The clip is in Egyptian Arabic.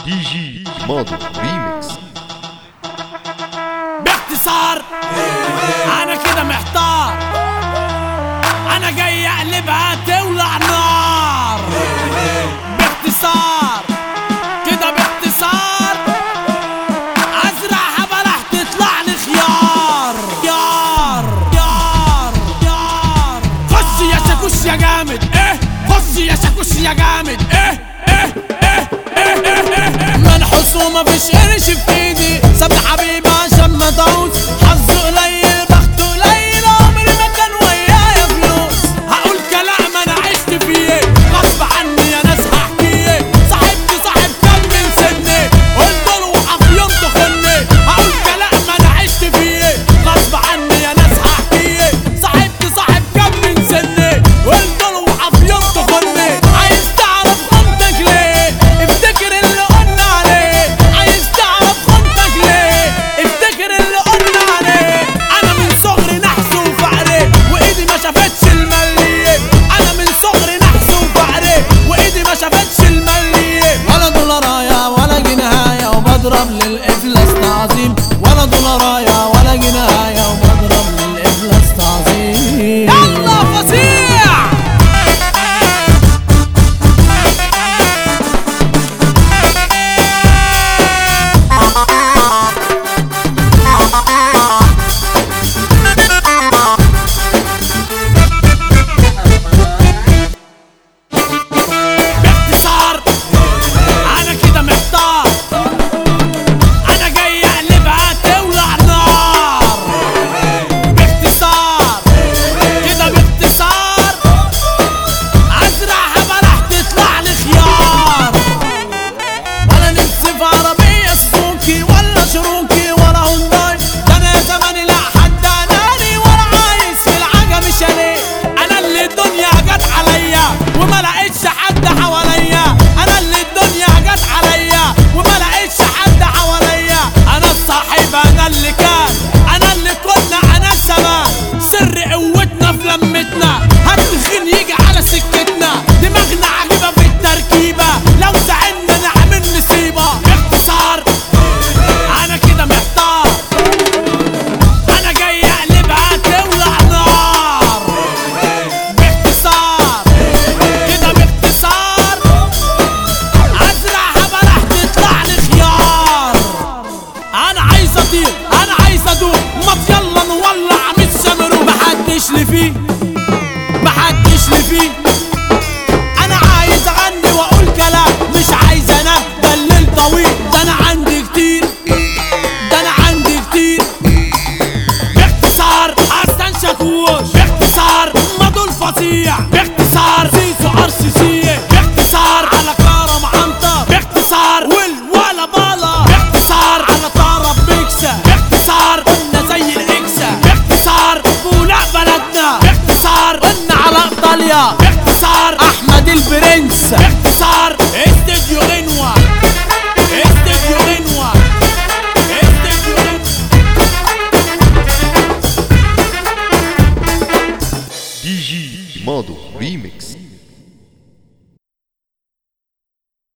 دي جي ماضو ريميكس باختصار انا كده محتار انا جاي اقلبها تولع نار باختصار كده باختصار ازرعها بلح تطلع لي خيار يار يار يار خش يا شاكوش يا جامد ايه خش يا شاكوش يا جامد ايه ايه ايه ايه ايه ايه منحوس ومفيش قرش في ايدي سابني حبيبي عشان ما تعوز حظه قليل بخته قليل عمري ما كان ويايا فلوس هقول كلام انا عشت فيه غصب عني يا ناس هحكيه صاحبتي صاحب كان من سني قلت له وقف يوم تخني هقول كلام انا عشت فيه غصب عني يا ناس هحكيه صاحبتي صاحب كان من سني قلت له وقف يوم تخني عايز تعرف خنتك ليه افتكر اللي قلنا عليه عايز تعرف خنتك ليه افتكر اللي قلنا عليه انا من صغري نحس وفقري وايدي ما شافتش المليه انا من صغري نحس وفقري وايدي ما شافتش المليه ولا دولرايا ولا جناية وبضرب للافلاس تعظيم ولا دولرايا ولا جناية وبضرب للافلاس تعظيم يلا فظيع باختصار انا كده محتار انا جاي اقلبها تولع نار باختصار كده باختصار ازرعها بلح تطلع لي خيار ولا نفسي في عربية سوكي ولا شروكي ولا هونداي ده انا زماني لا حد اناني ولا عايز في العجم شاليه انا اللي الدنيا جت عليا وما لقيتش حد حواليا انا اللي الدنيا جت عليا وما لقيتش حد حواليا انا الصاحب انا اللي كان انا اللي كنا انا الزمان سر قوتنا في لمتنا هتخين يجي على سكتنا دماغنا عجيبة في التركيبة لو زعلنا نعمل نصيبة باختصار انا كده محتار انا جاي اقلبها تولع نار باختصار كده باختصار ازرعها بلح تطلع لي خيار انا عايز اطير انا عايز ادوق ما يلا نولع من الشمرو محدش لي فيه محدش لي فيه انا عايز اغني واقول كلام مش عايز انا دليل طويل ده انا عندي كتير ده انا عندي كتير باختصار حسن شاكوش باختصار مدول فظيع باختصار زيزو ارسيسية باختصار على كرم عنتر باختصار والولا بالا باختصار على طرب بيكسا باختصار قلنا زي الاكسا باختصار فولاق بلدنا باختصار قلنا على ايطاليا باختصار احمد البرنس باختصار استديو غنوة استديو غنوة استديو غنوة دي جي ماضو ريميكس